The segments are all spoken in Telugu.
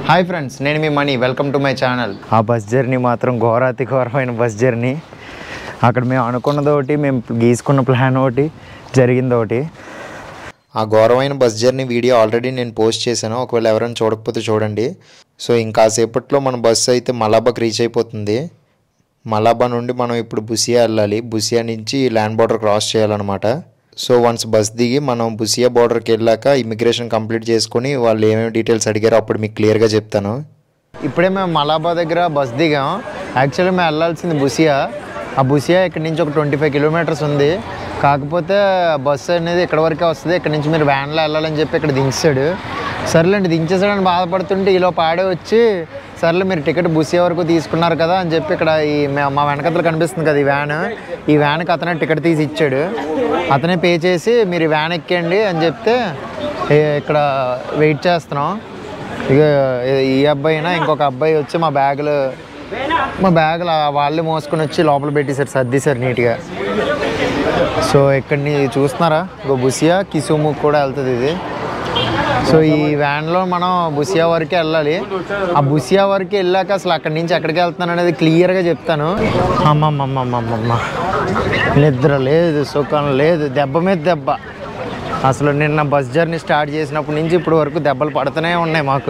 హాయ్ ఫ్రెండ్స్ నేను మీ Mani welcome to my channel ఆ బస్ జర్నీ మాత్రం ఘోరాతి ఘోరమైన బస్ జర్నీ అక్కడ మేము అనుకున్నది ఒకటి మేము గీసుకున్న ప్లాన్ ఒకటి జరిగింది ఒకటి ఆ ఘోరమైన బస్ జర్నీ వీడియో ఆల్రెడీ నేను పోస్ట్ చేశాను ఒకవేళ ఎవరైనా చూడకపోతే చూడండి సో ఇంకా సేపట్లో మన బస్సు అయితే మలాబాకి రీచ్ అయిపోతుంది మలాబా నుండి మనం ఇప్పుడు బుసియా వెళ్ళాలి బుసియా నుంచి ల్యాండ్ బార్డర్ క్రాస్ చేయాలన్నమాట సో వన్స్ బస్ దిగి మనం బుసియా బార్డర్కి వెళ్ళాక ఇమిగ్రేషన్ కంప్లీట్ చేసుకొని వాళ్ళు ఏమేమి డీటెయిల్స్ అడిగారో అప్పుడు మీకు క్లియర్గా చెప్తాను ఇప్పుడే మేము మలాబా దగ్గర బస్ దిగాం యాక్చువల్లీ మేము వెళ్ళాల్సింది బుసియా ఆ బుసియా ఇక్కడ నుంచి ఒక ట్వంటీ ఫైవ్ కిలోమీటర్స్ ఉంది కాకపోతే బస్సు అనేది ఇక్కడ వరకే వస్తుంది ఇక్కడ నుంచి మీరు వ్యాన్లో వెళ్ళాలని చెప్పి ఇక్కడ దించాడు సర్లేండి దించేసాడని బాధపడుతుంటే ఈలో పాడే వచ్చి సర్లే మీరు టికెట్ బుసియా వరకు తీసుకున్నారు కదా అని చెప్పి ఇక్కడ ఈ మా- మా వెనకతలు కనిపిస్తుంది కదా ఈ వ్యాన్ ఈ వ్యాన్కి అతనే టికెట్ తీసి ఇచ్చాడు అతనే పే చేసి మీరు ఈ వ్యాన్ ఎక్కండి అని చెప్తే ఏ- ఇక్కడ వెయిట్ చేస్తున్నాం ఇక ఈ అబ్బాయి అయినా ఇంకొక అబ్బాయి వచ్చి మా బ్యాగులు మా బ్యాగులు వాళ్ళే మోసుకొని వచ్చి లోపల పెట్టేశారు సర్దీశారు నీట్గా సో ఇక్కడిని చూస్తున్నారా ఇంకో బుసియా కిసుము కూడా వెళ్తుంది ఇది సో ఈ వ్యాన్లో మనం బుసియా వరకే వెళ్ళాలి ఆ బుసియా వరకు వెళ్ళాక అసలు అక్కడి నుంచి ఎక్కడికి వెళ్తున్నాను అనేది క్లియర్గా చెప్తాను అమ్మమ్మమ్మమ్మమ్మమ్మ నిద్ర లేదు సుఖం లేదు దెబ్బ మీద దెబ్బ అసలు నిన్న బస్ జర్నీ స్టార్ట్ చేసినప్పటి నుంచి ఇప్పుడు వరకు దెబ్బలు పడుతూనే ఉన్నాయి మాకు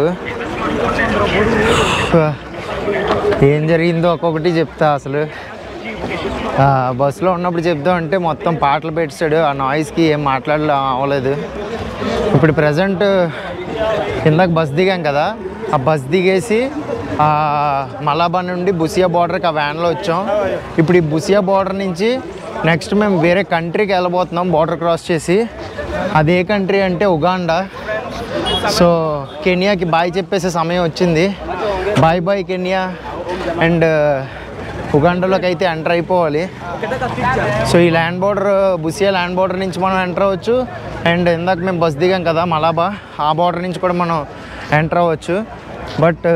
ఏం జరిగిందో ఒక్కొక్కటి చెప్తా అసలు ఆ, బస్సులో ఉన్నప్పుడు చెప్దాం అంటే మొత్తం పాటలు పెట్టాడు ఆ నాయిస్కి ఏం మాట్లాడలే అవ్వలేదు ఇప్పుడు ప్రజెంట్ ఇందాక బస్ దిగాం కదా ఆ బస్ దిగేసి ఆ, మలాబా నుండి బుసియా బార్డర్కి ఆ వ్యాన్లో వచ్చాం ఇప్పుడు ఈ బుసియా బార్డర్ నుంచి నెక్స్ట్ మేము వేరే కంట్రీకి వెళ్ళబోతున్నాం బార్డర్ క్రాస్ చేసి అదే కంట్రీ అంటే ఉగాండా సో కెనియాకి బాయ్ చెప్పేసే సమయం వచ్చింది బాయ్ బాయ్ కెనియా అండ్ ఉగాండాలోకి అయితే ఎంటర్ అయిపోవాలి సో ఈ land border Busia land border నుంచి మనం ఎంటర్ అవ్వచ్చు అండ్ ఇందాక మేము బస్ దిగాం కదా మలాబా ఆ బార్డర్ నుంచి కూడా మనం ఎంటర్ అవ్వచ్చు బట్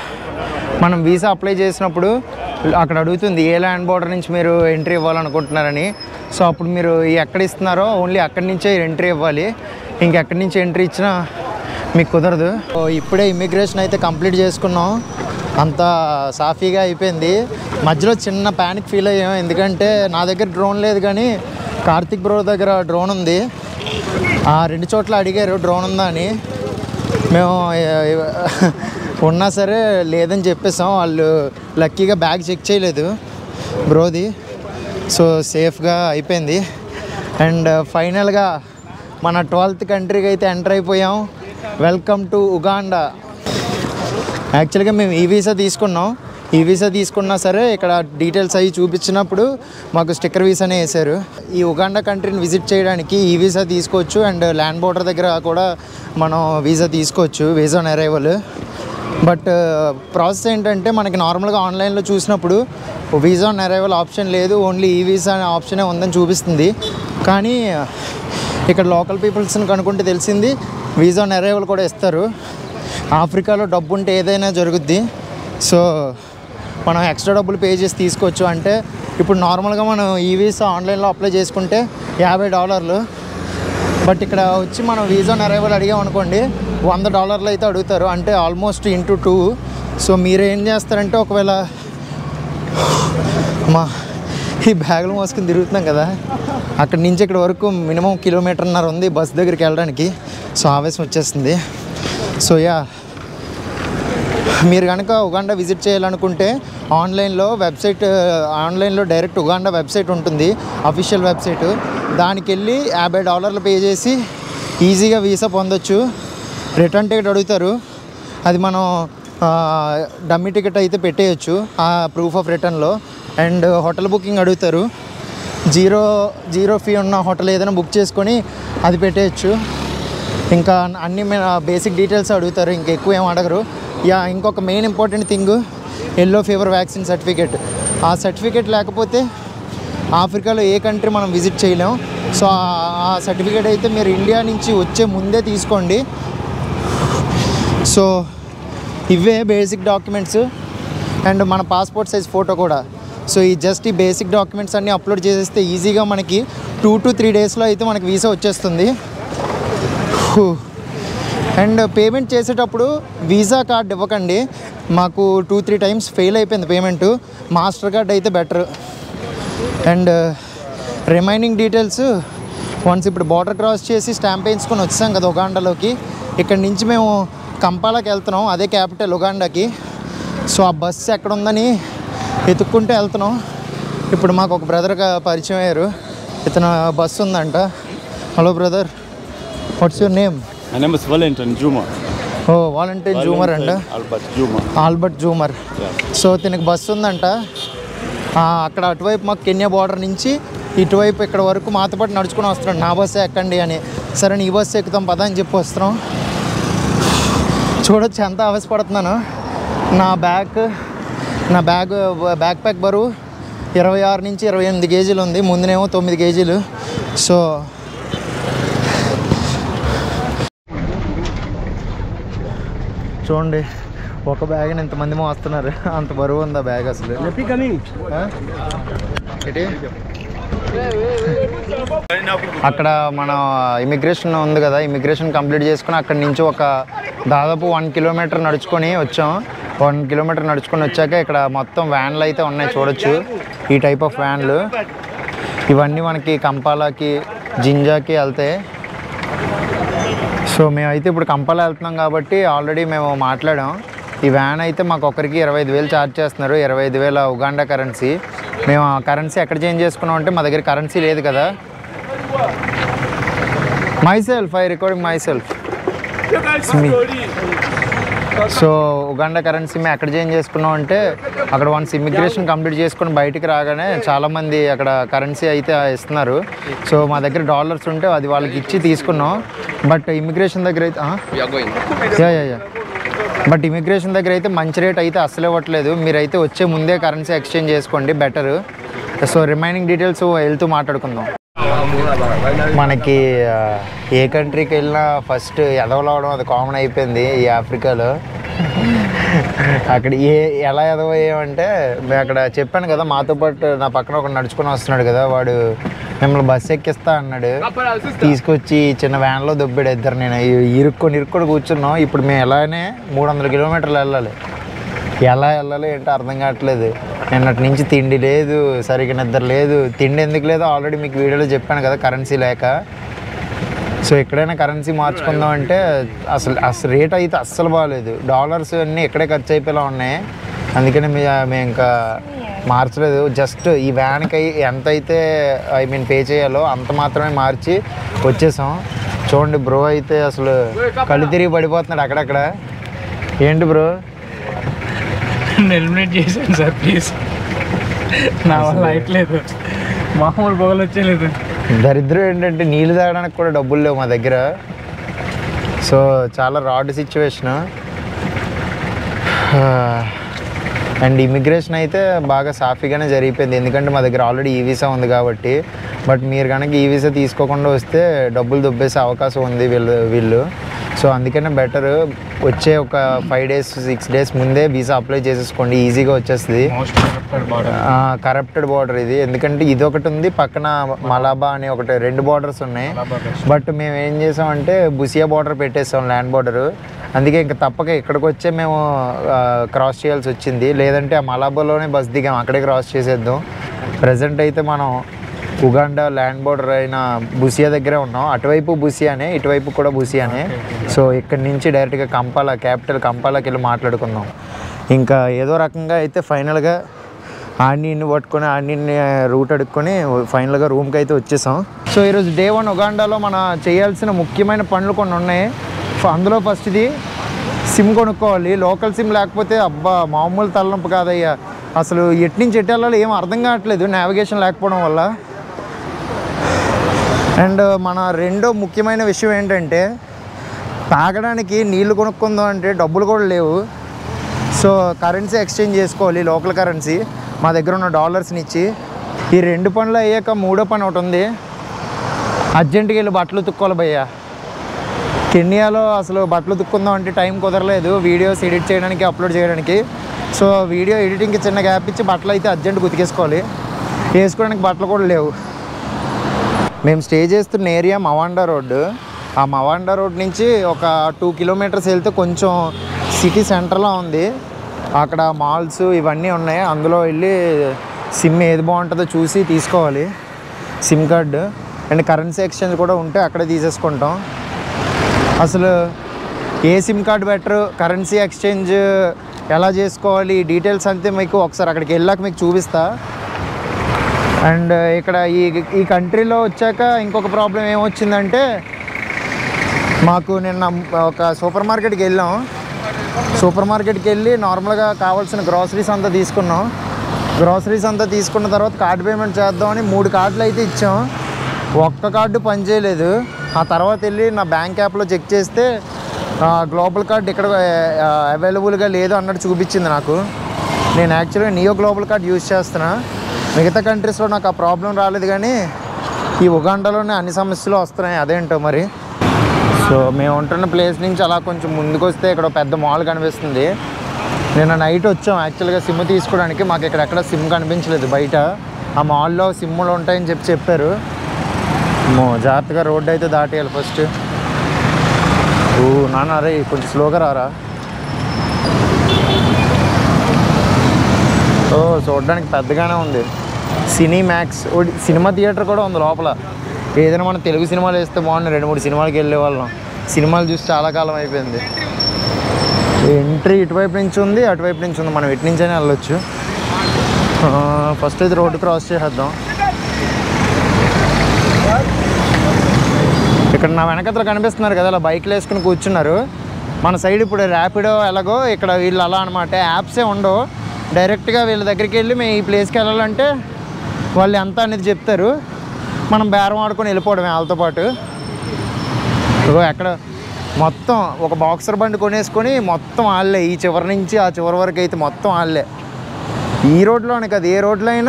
మనం వీసా అప్లై చేసినప్పుడు అక్కడ అడుగుతుంది ఏ ల్యాండ్ బోర్డర్ నుంచి మీరు ఎంట్రీ ఇవ్వాలనుకుంటున్నారని సో అప్పుడు మీరు ఎక్కడ ఇస్తున్నారో ఓన్లీ అక్కడి నుంచే ఎంట్రీ ఇవ్వాలి ఇంకెక్కడి నుంచి ఎంట్రీ ఇచ్చినా మీకు కుదరదు సో ఇప్పుడే ఇమిగ్రేషన్ అయితే కంప్లీట్ చేసుకున్నాం అంతా సాఫీగా అయిపోయింది మధ్యలో చిన్న ప్యానిక్ ఫీల్ అయ్యాం ఎందుకంటే నా దగ్గర డ్రోన్ లేదు కానీ కార్తిక్ బ్రో దగ్గర డ్రోన్ ఉంది ఆ రెండు చోట్ల అడిగారు డ్రోన్ ఉందా అని మేము ఏ- ఉన్నా సరే లేదని చెప్పేసాం వాళ్ళు లక్కీగా బ్యాగ్ చెక్ చేయలేదు బ్రోది సో సేఫ్గా అయిపోయింది అండ్ ఫైనల్గా మన ట్వెల్త్ కంట్రీకి అయితే ఎంటర్ అయిపోయాం వెల్కమ్ టు ఉగాండా యాక్చువల్గా మేము ఈ వీసా తీసుకున్నాం ఈ వీసా తీసుకున్నా సరే ఇక్కడ డీటెయిల్స్ అవి చూపించినప్పుడు మాకు స్టిక్కర్ వీసానే వేశారు ఈ ఉగాండా కంట్రీని విజిట్ చేయడానికి ఈ వీసా తీసుకోవచ్చు అండ్ ల్యాండ్ బోర్డర్ దగ్గర కూడా మనం వీసా తీసుకోవచ్చు visa on arrival but process ఏంటంటే మనకి నార్మల్గా ఆన్లైన్లో చూసినప్పుడు వీసా ఆన్ అరైవల్ ఆప్షన్ లేదు ఓన్లీ ఈ వీసా అనే ఆప్షనే ఉందని చూపిస్తుంది కానీ ఇక్కడ లోకల్ పీపుల్స్ని కనుక్కుంటే తెలిసింది వీసా ఆన్ అరైవల్ కూడా ఇస్తారు ఆఫ్రికాలో డబ్బు ఉంటే ఏదైనా జరుగుద్ది సో మనం ఎక్స్ట్రా డబ్బులు పే చేసి తీసుకోవచ్చు అంటే ఇప్పుడు నార్మల్గా మనం ఈ వీసా ఆన్లైన్లో అప్లై చేసుకుంటే యాభై డాలర్లు బట్ ఇక్కడ వచ్చి మనం వీసా అరైవల్ అడిగాం అనుకోండి వంద డాలర్లు అయితే అడుగుతారు అంటే ఆల్మోస్ట్ ఇంటూ టూ సో మీరు ఏం చేస్తారంటే ఒకవేళ మా ఈ బ్యాగులు మోసుకుని తిరుగుతున్నాం కదా అక్కడి నుంచి ఇక్కడ వరకు మినిమం కిలోమీటర్న్నర ఉంది బస్ దగ్గరికి వెళ్ళడానికి సో ఆవేశం వచ్చేస్తుంది సో యా మీరు కనుక ఉగాండా విజిట్ చేయాలనుకుంటే ఆన్లైన్లో వెబ్సైట్ ఆన్లైన్లో డైరెక్ట్ ఉగాండా వెబ్సైట్ ఉంటుంది అఫీషియల్ వెబ్సైట్ దానికి వెళ్ళి యాభై డాలర్లు పే చేసి ఈజీగా వీసా పొందొచ్చు రిటర్న్ టికెట్ అడుగుతారు అది మనం ఆ, డమ్మీ టికెట్ అయితే పెట్టేయచ్చు ఆ ప్రూఫ్ ఆఫ్ రిటర్న్లో అండ్ హోటల్ బుకింగ్ అడుగుతారు జీరో జీరో ఫీ ఉన్న హోటల్ ఏదైనా బుక్ చేసుకొని అది పెట్టేయచ్చు ఇంకా అన్ని బేసిక్ డీటెయిల్స్ అడుగుతారు ఇంకా ఎక్కువ ఏం అడగరు యా ఇంకొక main important thing yellow fever vaccine certificate ఆ సర్టిఫికేట్ లేకపోతే ఆఫ్రికాలో ఏ కంట్రీ మనం విజిట్ చేయలేం సో ఆ- ఆ సర్టిఫికేట్ అయితే మీరు ఇండియా నుంచి వచ్చే ముందే తీసుకోండి సో ఇవే బేసిక్ డాక్యుమెంట్స్ అండ్ మన పాస్పోర్ట్ సైజ్ ఫోటో కూడా సో ఈ జస్ట్ ఈ బేసిక్ డాక్యుమెంట్స్ అన్నీ అప్లోడ్ చేసేస్తే ఈజీగా మనకి టూ టు త్రీ డేస్లో అయితే మనకి వీసా వచ్చేస్తుంది హూ. అండ్ పేమెంట్ చేసేటప్పుడు వీసా కార్డ్ ఇవ్వకండి మాకు టూ త్రీ టైమ్స్ ఫెయిల్ అయిపోయింది పేమెంట్ మాస్టర్ కార్డ్ అయితే better and remaining details once ఇప్పుడు బార్డర్ క్రాస్ చేసి స్టాంప్ వేయించుకొని వచ్చాం కదా ఉగాండాలోకి ఇక్కడ నుంచి మేము కంపాలాకి వెళ్తున్నాం అదే క్యాపిటల్ ఉగాండాకి సో ఆ బస్సు ఎక్కడ ఉందని వెతుక్కుంటూ వెళ్తున్నాం ఇప్పుడు మాకు ఒక బ్రదర్ పరిచయం అయ్యారు ఇతను బస్సు ఉందంట hello brother what's your name My name is Valentin Juma. ఓ వాలంటీర్ జూమర్ అంట Valentin Albert Juma. Albert Juma Yeah. So దీనికి బస్సు ఉందంట ఆ, అక్కడ అటువైపు మాకు కెన్యా బార్డర్ నుంచి ఇటువైపు ఇక్కడ వరకు మాతో పాటు నడుచుకుని వస్తున్నాడు నా బస్సే ఎక్కండి అని సరే నీ బస్సు ఎక్కుతాం పదా అని చెప్పి వస్తున్నాం చూడొచ్చు ఎంత ఆవేశపడుతున్నాను నా బ్యాగ్ నా బ్యాగ్ బ్యాక్ ప్యాక్ బరువు ఇరవై ఆరు నుంచి ఇరవై ఎనిమిది కేజీలు ఉంది ముందునేమో తొమ్మిది కేజీలు సో చూడండి ఒక బ్యాగ్ ఇంతమంది మోస్తున్నారు అంత బరువు ఉంది ఆ బ్యాగ్ అసలు ఆ? ఏంటి? అక్కడ మన ఇమిగ్రేషన్ ఉంది కదా ఇమిగ్రేషన్ కంప్లీట్ చేసుకుని అక్కడి నుంచి ఒక దాదాపు వన్ కిలోమీటర్ నడుచుకొని వచ్చాం వన్ కిలోమీటర్ నడుచుకొని వచ్చాక ఇక్కడ మొత్తం వ్యాన్లు అయితే ఉన్నాయి చూడొచ్చు ఈ టైప్ ఆఫ్ వ్యాన్లు ఇవన్నీ మనకి కంపాలాకి జింజాకి వెళ్తాయి సో మేమైతే ఇప్పుడు కంపాల వెళ్తున్నాం కాబట్టి ఆల్రెడీ మేము మాట్లాడాం ఈ వ్యాన్ అయితే మాకు ఒకరికి ఇరవై ఐదు వేలు ఛార్జ్ చేస్తున్నారు ఇరవై ఐదు వేల ఉగాండా కరెన్సీ మేము ఆ కరెన్సీ ఎక్కడ చేంజ్ చేసుకున్నాం అంటే మా దగ్గర కరెన్సీ లేదు కదా myself I recording myself so Uganda currency మేము ఎక్కడ చేంజ్ చేసుకున్నాం అంటే అక్కడ వన్స్ ఇమిగ్రేషన్ కంప్లీట్ చేసుకుని బయటికి రాగానే చాలామంది అక్కడ కరెన్సీ అయితే ఇస్తున్నారు సో మా దగ్గర డాలర్స్ ఉంటే అది వాళ్ళకి ఇచ్చి తీసుకున్నాం బట్ ఇమిగ్రేషన్ దగ్గర అయితే ఆ? Yeah yeah yeah but immigration దగ్గర అయితే మంచి రేట్ అయితే అస్సలు ఇవ్వట్లేదు మీరైతే వచ్చే ముందే కరెన్సీ ఎక్స్చేంజ్ చేసుకోండి బెటర్ సో రిమైనింగ్ డీటెయిల్స్ వెళ్తూ మాట్లాడుకుందాం మనకి ఆ, ఏ కంట్రీకి వెళ్ళినా ఫస్ట్ ఎదవలవడం అది కామన్ అయిపోయింది ఈ ఆఫ్రికాలో అక్కడ ఏ ఎలా ఎదవయ్యామంటే మేము అక్కడ చెప్పాను కదా మాతో పాటు నా పక్కన ఒక నడుచుకొని వస్తున్నాడు కదా వాడు మిమ్మల్ని బస్సు ఎక్కిస్తా అన్నాడు తీసుకొచ్చి చిన్న వ్యాన్లో దొబ్బాడు ఇద్దరు నేను ఇ- ఇరుక్కొని ఇరుక్కొని కూర్చున్నాం ఇప్పుడు మేము ఎలానే మూడు వందల కిలోమీటర్లు వెళ్ళాలి ఎలా వెళ్ళాలో ఏంటో అర్థం కావట్లేదు నిన్నటి నుంచి తిండి లేదు సరిగ్గా నిద్ర లేదు తిండి ఎందుకు లేదో ఆల్రెడీ మీకు వీడియోలో చెప్పాను కదా కరెన్సీ లేక సో ఎక్కడైనా కరెన్సీ మార్చుకుందాం అంటే అసలు అసలు రేట్ అయితే అస్సలు బాగాలేదు డాలర్స్ అన్నీ ఎక్కడే ఖర్చు అయిపోయేలా ఉన్నాయి అందుకని మీ మేము ఇంకా మార్చలేదు జస్ట్ ఈ వ్యాన్కి అయి ఎంత అయితే ఐ మీన్ పే చేయాలో అంత మాత్రమే మార్చి వచ్చేసాం చూడండి బ్రో అయితే అసలు కళ్ళు తిరిగి పడిపోతున్నాడు అక్కడక్కడ ఏంటి బ్రో ఎలిమినేట్ చేశాను సార్ ప్లీజ్ నా వల్ల అయట్లేదు మామూలు పొగలు వచ్చేలేదు దరిద్రం ఏంటంటే నీళ్ళు తాగడానికి కూడా డబ్బులు లేవు మా దగ్గర సో చాలా రాడ్ సిచ్యువేషన్ అండ్ ఇమిగ్రేషన్ అయితే బాగా సాఫీగానే జరిగిపోయింది ఎందుకంటే మా దగ్గర ఆల్రెడీ ఈ వీసా ఉంది కాబట్టి బట్ మీరు కనుక ఈ వీసా తీసుకోకుండా వస్తే డబ్బులు దొబ్బేసే అవకాశం ఉంది వీళ్ళు వీళ్ళు సో అందుకనే బెటర్ వచ్చే ఒక ఫైవ్ డేస్ సిక్స్ డేస్ ముందే వీసా అప్లై చేసేసుకోండి ఈజీగా వచ్చేస్తుంది most corrected body corrupted border ఇది ఎందుకంటే ఇది ఒకటి ఉంది పక్కన మలాబా అని ఒకటి రెండు బార్డర్స్ ఉన్నాయి బట్ మేము ఏం చేసామంటే బుసియా బార్డర్ పెట్టేసాం ల్యాండ్ బార్డర్ అందుకే ఇంకా తప్పక ఇక్కడికి వచ్చే మేము క్రాస్ చేయాల్సి వచ్చింది లేదంటే ఆ మలాబాలోనే బస్ దిగాం అక్కడే క్రాస్ చేసేద్దాం ప్రజెంట్ అయితే మనం ఉగాండా ల్యాండ్ బార్డర్ అయిన బుసియా దగ్గరే ఉన్నాం అటువైపు బుసియానే ఇటువైపు కూడా బుసియానే సో ఇక్కడి నుంచి డైరెక్ట్గా కంపాలా క్యాపిటల్ కంపాలాకి వెళ్ళి మాట్లాడుకుందాం ఇంకా ఏదో రకంగా అయితే ఫైనల్గా ఆడిని పట్టుకొని ఆడిని రూట్ అడుక్కొని ఫైనల్గా రూమ్కి అయితే వచ్చేసాం సో ఈరోజు డే వన్ ఉగాండాలో మన చేయాల్సిన ముఖ్యమైన పనులు కొన్ని ఉన్నాయి ఫ- అందులో ఫస్ట్ ఇది సిమ్ కొనుక్కోవాలి లోకల్ సిమ్ లేకపోతే అబ్బా మామూలు తలనొప్పి కాదయ్యా అసలు ఎటు నుంచి ఎటు వెళ్ళాలో ఏం అర్థం కావట్లేదు నావిగేషన్ లేకపోవడం వల్ల అండ్ మన రెండో ముఖ్యమైన విషయం ఏంటంటే తాగడానికి నీళ్లు కొనుక్కుందాం అంటే డబ్బులు కూడా లేవు సో కరెన్సీ ఎక్స్చేంజ్ చేసుకోవాలి లోకల్ కరెన్సీ మా దగ్గర ఉన్న డాలర్స్ని ఇచ్చి ఈ రెండు పనులు అయ్యాక మూడో పని ఒకటి ఉంది అర్జెంటుగా వెళ్ళి బట్టలు ఉతుక్కోవాలి భయ్య కెన్యాలో అసలు బట్టలు ఉతుక్కుందాం అంటే టైం కుదరలేదు వీడియోస్ ఎడిట్ చేయడానికి అప్లోడ్ చేయడానికి సో వీడియో ఎడిటింగ్కి చిన్న గ్యాప్ ఇచ్చి బట్టలు అయితే అర్జెంట్ ఉతికేసుకోవాలి వేసుకోవడానికి బట్టలు కూడా లేవు మేము స్టే చేస్తున్న ఏరియా మవాండా రోడ్డు ఆ మవాండా రోడ్ నుంచి ఒక టూ కిలోమీటర్స్ వెళ్తే కొంచెం సిటీ సెంటర్లో ఉంది అక్కడ మాల్స్ ఇవన్నీ ఉన్నాయి అందులో వెళ్ళి సిమ్ ఏది బాగుంటుందో చూసి తీసుకోవాలి sim card and currency exchange కూడా ఉంటే అక్కడే తీసేసుకుంటాం అసలు ఏ sim card better currency exchange ఎలా చేసుకోవాలి ఈ డీటెయిల్స్ అంతే మీకు ఒకసారి అక్కడికి వెళ్ళాక మీకు చూపిస్తా అండ్ ఇక్కడ ఈ ఈ కంట్రీలో వచ్చాక ఇంకొక ప్రాబ్లం ఏమొచ్చిందంటే మాకు నిన్న ఒక సూపర్ మార్కెట్కి వెళ్ళాం సూపర్ మార్కెట్కి వెళ్ళి నార్మల్గా కావాల్సిన గ్రాసరీస్ అంతా తీసుకున్నాం గ్రాసరీస్ అంతా తీసుకున్న తర్వాత కార్డ్ పేమెంట్ చేద్దామని మూడు కార్డులు అయితే ఇచ్చాం ఒక్క కార్డు పనిచేయలేదు ఆ తర్వాత వెళ్ళి నా బ్యాంక్ యాప్లో చెక్ చేస్తే గ్లోబల్ కార్డ్ ఇక్కడ అవైలబుల్గా లేదు అన్నట్టు చూపించింది నాకు నేను యాక్చువల్గా నియో గ్లోబల్ కార్డ్ యూజ్ చేస్తున్నా మిగతా కంట్రీస్లో నాకు ఆ ప్రాబ్లం రాలేదు కానీ ఈ ఉగాండాలోనే అన్ని సమస్యలు వస్తున్నాయి అదేంటో మరి సో మేము ఉంటున్న ప్లేస్ నుంచి అలా కొంచెం ముందుకు వస్తే ఇక్కడ ఒక పెద్ద మాల్ కనిపిస్తుంది నిన్న నైట్ వచ్చాం యాక్చువల్గా సిమ్ తీసుకోవడానికి మాకు ఇక్కడ ఎక్కడ సిమ్ కనిపించలేదు బయట ఆ మాల్లో సిమ్ములు ఉంటాయని చెప్పి చెప్పారు మో జాగ్రత్తగా రోడ్డు అయితే దాటేయాలి ఫస్ట్ ఓ నాన్న అరే కొంచెం స్లోగా రారా ఓ చూడడానికి పెద్దగానే ఉంది సినీ మ్యాక్స్ ఓ- సినిమా థియేటర్ కూడా ఉంది లోపల ఏదైనా మనం తెలుగు సినిమాలు వేస్తే బాగుంది రెండు మూడు సినిమాలకి వెళ్ళే వాళ్ళం సినిమాలు చూసి చాలా కాలం అయిపోయింది ఎంట్రీ ఇటువైపు నుంచి ఉంది అటువైపు నుంచి ఉంది మనం ఇటు నుంచైనా వెళ్ళొచ్చు ఫస్ట్ అయితే రోడ్డు క్రాస్ చేసేద్దాం ఇక్కడ నా వెనకతలు కనిపిస్తున్నారు కదా అలా బైక్లు వేసుకుని కూర్చున్నారు మన సైడ్ ఇప్పుడు ర్యాపిడో ఎలాగో ఇక్కడ వీళ్ళు అలా అనమాట యాప్సే ఉండవు డైరెక్ట్గా వీళ్ళ దగ్గరికి వెళ్ళి మేము ఈ ప్లేస్కి వెళ్ళాలంటే వాళ్ళు ఎంత అనేది చెప్తారు మనం బేరం ఆడుకొని వెళ్ళిపోవడమే వాళ్ళతో పాటు ఇగో ఎక్కడ మొత్తం ఒక బాక్సర్ బండి కొనేసుకొని మొత్తం వాళ్ళే ఈ చివరి నుంచి ఆ చివరి వరకు అయితే మొత్తం వాళ్ళే ఈ రోడ్లోనే కదా ఏ రోడ్లో అయినా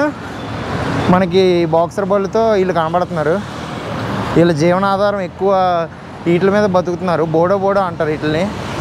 మనకి బాక్సర్ బళ్ళతో వీళ్ళు కనబడుతున్నారు వీళ్ళ జీవనాధారం ఎక్కువ వీటి మీద బతుకుతున్నారు బోడో బోడో అంటారు వీటిని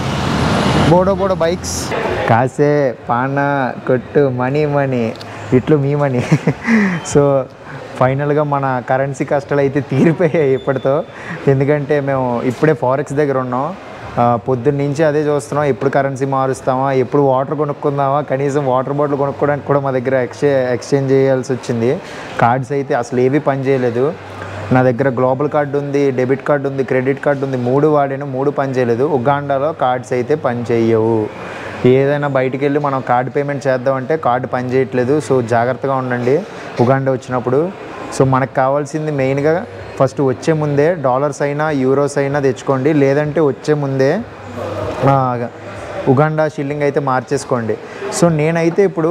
బోడో బోడో బైక్స్ కాసే పాన కొట్టు మనీ మనీ ఇట్లు మీ మనీ సో ఫైనల్గా మన కరెన్సీ కష్టాలు అయితే తీరిపోయాయి ఇప్పటితో ఎందుకంటే మేము ఇప్పుడే ఫారెక్స్ దగ్గర ఉన్నాం ఆ, పొద్దున్న నుంచి అదే చూస్తున్నాం ఎప్పుడు కరెన్సీ మారుస్తామా ఎప్పుడు వాటర్ కొనుక్కుందామా కనీసం వాటర్ బాటిల్ కొనుక్కోవడానికి కూడా మా దగ్గర ఎక్స్చే ఎక్స్చేంజ్ చేయాల్సి వచ్చింది కార్డ్స్ అయితే అసలు ఏవి పనిచేయలేదు నా దగ్గర గ్లోబల్ కార్డు ఉంది డెబిట్ కార్డు ఉంది క్రెడిట్ కార్డు ఉంది మూడు వాడాను మూడు పని చేయలేదు ఉగాండాలో కార్డ్స్ అయితే పని చేయవు ఏదైనా బయటికి వెళ్ళి మనం కార్డు పేమెంట్ చేద్దామంటే కార్డు పని చేయట్లేదు సో జాగ్రత్తగా ఉండండి ఉగాండా వచ్చినప్పుడు సో మనకు కావాల్సింది మెయిన్గా ఫస్ట్ వచ్చే ముందే డాలర్స్ అయినా యూరోస్ అయినా తెచ్చుకోండి లేదంటే వచ్చే ముందే ఆ, ఉగాండా షిల్లింగ్ అయితే మార్చేసుకోండి సో నేనైతే ఇప్పుడు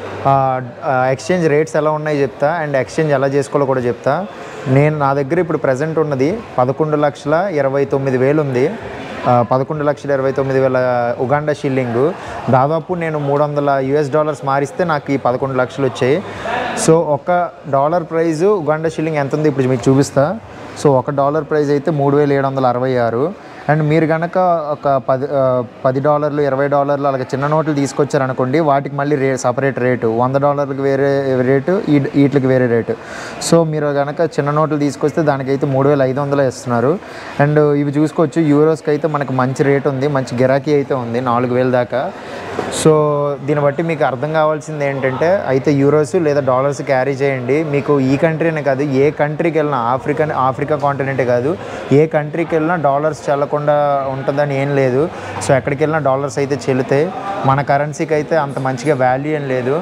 ఎక్స్చేంజ్ రేట్స్ ఎలా ఉన్నాయి చెప్తా అండ్ ఎక్స్చేంజ్ ఎలా చేసుకోవాలో కూడా చెప్తా నేను నా దగ్గర ఇప్పుడు ప్రజెంట్ ఉన్నది పదకొండు లక్షల ఇరవై తొమ్మిది వేలు ఉంది ఆ, పదకొండు లక్షల ఇరవై తొమ్మిది వేల ఉగాండా షిల్లింగు దాదాపు నేను మూడు వందల యుఎస్ డాలర్స్ మారిస్తే నాకు ఈ పదకొండు లక్షలు వచ్చాయి సో ఒక డాలర్ ప్రైజు ఉగాండా షిల్లింగ్ ఎంత ఉంది ఇప్పుడు మీకు చూపిస్తా సో ఒక డాలర్ ప్రైస్ అయితే మూడు వేల ఏడు వందల అరవై ఆరు అండ్ మీరు కనుక ఒక పది ఆ, పది డాలర్లు ఇరవై డాలర్లు అలాగే చిన్న నోట్లు తీసుకొచ్చారనుకోండి వాటికి మళ్ళీ రే సపరేట్ రేటు వంద డాలర్లకు వేరే రేటు ఈ వీటికి వేరే రేటు సో మీరు కనుక చిన్న నోట్లు తీసుకొస్తే దానికైతే మూడు వేల ఐదు వందలు ఇస్తున్నారు అండ్ ఇవి చూసుకోవచ్చు యూరోస్కి అయితే మనకు మంచి రేట్ ఉంది మంచి గిరాకీ అయితే ఉంది నాలుగు వేల దాకా సో దీన్ని బట్టి మీకు అర్థం కావాల్సింది ఏంటంటే అయితే యూరోస్ లేదా డాలర్స్ క్యారీ చేయండి మీకు ఈ కంట్రీనే కాదు ఏ కంట్రీకి వెళ్ళినా ఆఫ్రికా ఆఫ్రికా కాంటినెంటే కాదు ఏ కంట్రీకి వెళ్ళినా డాలర్స్ చెల్లకుండా ఉంటుందని ఏం లేదు సో ఎక్కడికి వెళ్ళినా డాలర్స్ అయితే చెల్లుతాయి మన కరెన్సీకి అయితే అంత మంచిగా వాల్యూ ఏం లేదు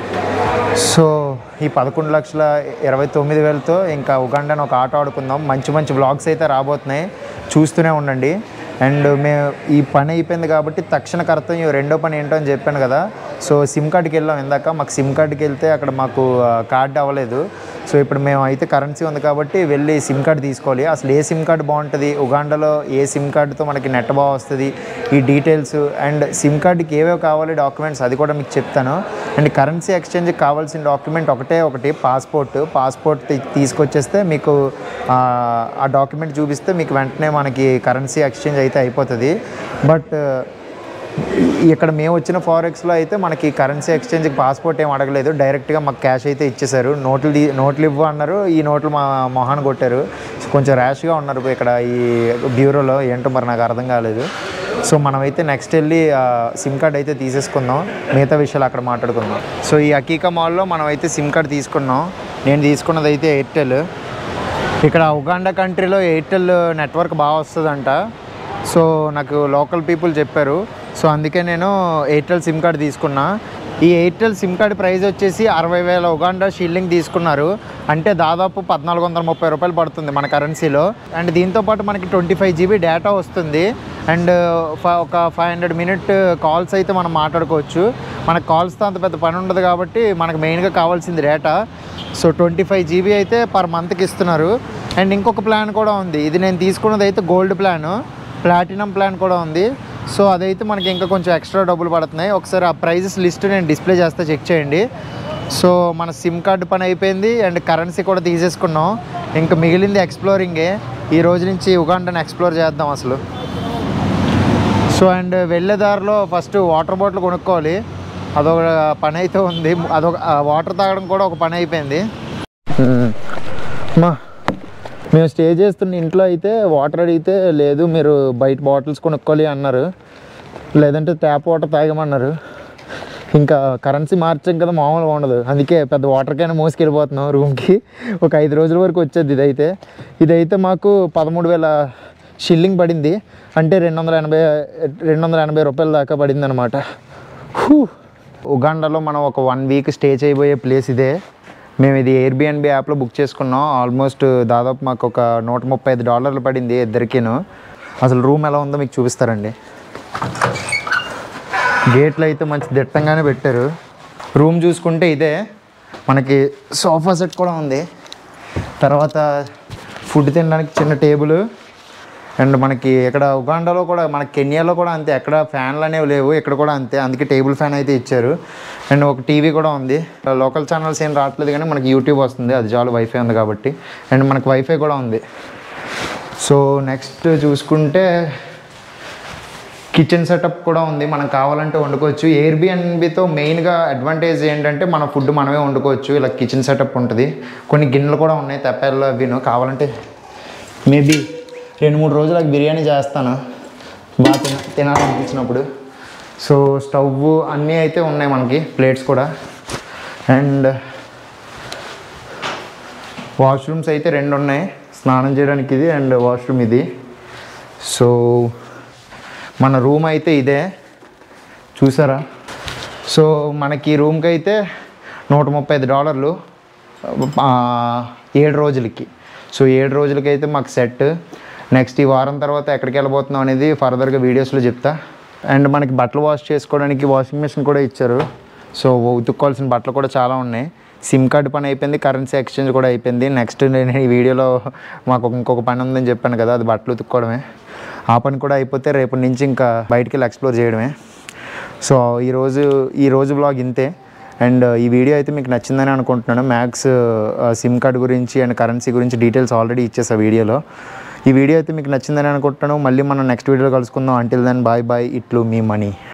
సో ఈ పదకొండు లక్షల ఇరవై తొమ్మిది వేలతో ఇంకా ఉగాండాను ఒక ఆట ఆడుకుందాం మంచి మంచి వ్లాగ్స్ అయితే రాబోతున్నాయి చూస్తూనే ఉండండి అండ్ మేము ఈ పని అయిపోయింది కాబట్టి తక్షణ కర్తవ్యం రెండో పని ఏంటో అని చెప్పాను కదా సో సిమ్ కార్డ్కి వెళ్ళాం ఇందాక మాకు సిమ్ కార్డ్కి వెళ్తే అక్కడ మాకు కార్డ్ అవ్వలేదు సో ఇప్పుడు మేము అయితే కరెన్సీ ఉంది కాబట్టి వెళ్ళి సిమ్ కార్డ్ తీసుకోవాలి అసలు ఏ సిమ్ కార్డ్ బాగుంటుంది ఉగాండాలో ఏ సిమ్ కార్డుతో మనకి నెట్ బాగా వస్తుంది ఈ డీటెయిల్స్ అండ్ సిమ్ కార్డ్కి ఏవేవి కావాలి డాక్యుమెంట్స్ అది కూడా మీకు చెప్తాను అండ్ కరెన్సీ ఎక్స్చేంజ్కి కావాల్సిన డాక్యుమెంట్ ఒకటే ఒకటి పాస్పోర్ట్ పాస్పోర్ట్ తీసుకొచ్చేస్తే మీకు ఆ, ఆ డాక్యుమెంట్ చూపిస్తే మీకు వెంటనే మనకి కరెన్సీ ఎక్స్చేంజ్ అయితే అయిపోతుంది బట్ ఇక్కడ మేము వచ్చిన ఫారెక్స్లో అయితే మనకి కరెన్సీ ఎక్స్చేంజ్కి పాస్పోర్ట్ ఏం అడగలేదు డైరెక్ట్గా మాకు క్యాష్ అయితే ఇచ్చేశారు నోట్లు తీ- నోట్లు ఇవ్వు అన్నారు ఈ నోట్లు మా మొహాన్ని కొట్టారు సో కొంచెం ర్యాష్గా ఉన్నారు ఇక్కడ ఈ బ్యూరోలో ఏంటో మరి నాకు అర్థం కాలేదు సో మనమైతే నెక్స్ట్ వెళ్ళి సిమ్ కార్డ్ అయితే తీసేసుకుందాం మిగతా విషయాలు అక్కడ మాట్లాడుకుందాం సో ఈ అకీకా మాల్లో మనం అయితే సిమ్ కార్డ్ తీసుకున్నాం నేను తీసుకున్నది అయితే ఎయిర్టెల్ ఇక్కడ ఉగాండా కంట్రీలో ఎయిర్టెల్ నెట్వర్క్ బాగా వస్తుందంట సో నాకు లోకల్ పీపుల్ చెప్పారు సో అందుకే నేను ఎయిర్టెల్ సిమ్ కార్డ్ తీసుకున్నా ఈ ఎయిర్టెల్ సిమ్ కార్డ్ ప్రైస్ వచ్చేసి అరవై వేల ఉగాండా షిల్లింగ్ తీసుకున్నారు అంటే దాదాపు పద్నాలుగు వందల ముప్పై రూపాయలు పడుతుంది మన కరెన్సీలో అండ్ దీంతోపాటు మనకి ట్వంటీ ఫైవ్ జీబీ డేటా వస్తుంది అండ్ ఫ- ఒక ఫైవ్ హండ్రెడ్ మినిట్ కాల్స్ అయితే మనం మాట్లాడుకోవచ్చు మనకు కాల్స్తో అంత పెద్ద పని ఉండదు కాబట్టి మనకు మెయిన్గా కావాల్సింది data so twenty five GB అయితే పర్ మంత్కి ఇస్తున్నారు అండ్ ఇంకొక ప్లాన్ కూడా ఉంది ఇది నేను తీసుకున్నది అయితే గోల్డ్ ప్లాన్ ప్లాటినం ప్లాన్ కూడా ఉంది సో అదైతే మనకి ఇంకా కొంచెం ఎక్స్ట్రా డబ్బులు పడుతున్నాయి ఒకసారి ఆ ప్రైజెస్ లిస్ట్ నేను డిస్ప్లే చేస్తే చెక్ చేయండి సో మన సిమ్ కార్డు పని అయిపోయింది అండ్ కరెన్సీ కూడా తీసేసుకున్నాం ఇంకా మిగిలింది ఎక్స్ప్లోరింగే ఈ రోజు నుంచి ఉగాండాని ఎక్స్ప్లోర్ చేద్దాం అసలు సో అండ్ వెళ్ళే దారిలో ఫస్ట్ వాటర్ బాటిల్ కొనుక్కోవాలి అదొక పని అయితే ఉంది అదొక వాటర్ తాగడం కూడా ఒక పని అయిపోయింది మా మేము స్టే చేస్తున్న ఇంట్లో అయితే వాటర్ అడిగితే లేదు మీరు బయట బాటిల్స్ కొనుక్కోవాలి అన్నారు లేదంటే ట్యాప్ వాటర్ తాగమన్నారు ఇంకా కరెన్సీ మార్చాం కదా మామూలుగా ఉండదు అందుకే పెద్ద వాటర్ క్యాన్ మోసుకెళ్ళిపోతున్నాం రూమ్కి ఒక ఐదు రోజుల వరకు వచ్చేది ఇదైతే ఇదైతే మాకు పదమూడు వేల షిల్లింగ్ పడింది అంటే రెండు వందల ఎనభై రెండు వందల ఎనభై రూపాయల దాకా పడింది అనమాట ఉగాండాలో మనం ఒక వన్ వీక్ స్టే చేయబోయే ప్లేస్ ఇదే మేము ఇది ఎయిర్బిఎన్బి యాప్లో బుక్ చేసుకున్నాం ఆల్మోస్ట్ దాదాపు మాకు ఒక నూట ముప్పై ఐదు డాలర్లు పడింది ఇద్దరికిను అసలు రూమ్ ఎలా ఉందో మీకు చూపిస్తారండి గేట్లు అయితే మంచి దిట్టంగానే పెట్టారు రూమ్ చూసుకుంటే ఇదే మనకి సోఫా సెట్ కూడా ఉంది తర్వాత ఫుడ్ తినడానికి చిన్న టేబుల్ అండ్ మనకి ఇక్కడ ఉగాండాలో కూడా మన కెన్యాలో కూడా అంతే ఎక్కడ ఫ్యాన్లు అనేవి లేవు ఇక్కడ కూడా అంతే అందుకే టేబుల్ ఫ్యాన్ అయితే ఇచ్చారు అండ్ ఒక టీవీ కూడా ఉంది లోకల్ ఛానల్స్ ఏం రావట్లేదు కానీ మనకి యూట్యూబ్ వస్తుంది అది చాలు వైఫై ఉంది కాబట్టి అండ్ మనకి వైఫై కూడా ఉంది సో నెక్స్ట్ చూసుకుంటే కిచెన్ సెటప్ కూడా ఉంది మనం కావాలంటే వండుకోవచ్చు ఎయిర్బిఎన్బితో మెయిన్గా అడ్వాంటేజ్ ఏంటంటే మన ఫుడ్ మనమే వండుకోవచ్చు ఇలా కిచెన్ సెటప్ ఉంటుంది కొన్ని గిన్నెలు కూడా ఉన్నాయి తెప్పాల్లో అవిను కావాలంటే మేబీ రెండు మూడు రోజులకు బిర్యానీ చేస్తాను బాగా తిన తినాలనిపించినప్పుడు సో స్టవ్ అన్నీ అయితే ఉన్నాయి మనకి ప్లేట్స్ కూడా అండ్ వాష్రూమ్స్ అయితే రెండు ఉన్నాయి స్నానం చేయడానికి ఇది అండ్ వాష్రూమ్ ఇది సో మన రూమ్ అయితే ఇదే చూసారా సో మనకి ఈ రూమ్కి అయితే నూట ముప్పై ఐదు డాలర్లు ఆ, ఏడు రోజులకి సో ఏడు రోజులకి అయితే మాకు సెట్ నెక్స్ట్ ఈ వారం తర్వాత ఎక్కడికి వెళ్ళబోతున్నాం అనేది ఫర్దర్గా వీడియోస్లో చెప్తా అండ్ మనకి బట్టలు వాష్ చేసుకోవడానికి వాషింగ్ మిషన్ కూడా ఇచ్చారు సో ఉతుక్కోవాల్సిన బట్టలు కూడా చాలా ఉన్నాయి సిమ్ కార్డ్ పని అయిపోయింది కరెన్సీ ఎక్స్చేంజ్ కూడా అయిపోయింది నెక్స్ట్ నేను ఈ వీడియోలో మాకు ఒక- ఇంకొక పని ఉందని చెప్పాను కదా అది బట్టలు ఉతుక్కోవడమే ఆ పని కూడా అయిపోతే రేపటి నుంచి ఇంకా బయటికి వెళ్ళి ఎక్స్ప్లోర్ చేయడమే సో ఈరోజు ఈ రోజు బ్లాగ్ ఇంతే అండ్ ఈ వీడియో అయితే మీకు నచ్చిందని అనుకుంటున్నాను మ్యాక్స్ సిమ్ కార్డ్ గురించి అండ్ కరెన్సీ గురించి డీటెయిల్స్ ఆల్రెడీ ఇచ్చేసా వీడియోలో ఈ వీడియో అయితే మీకు నచ్చిందని అనుకుంటున్నాను మళ్ళీ మనం నెక్స్ట్ వీడియోలో కలుసుకుందాం అంటిల్ దెన్ బాయ్ బాయ్ ఇట్లు మీ మనీ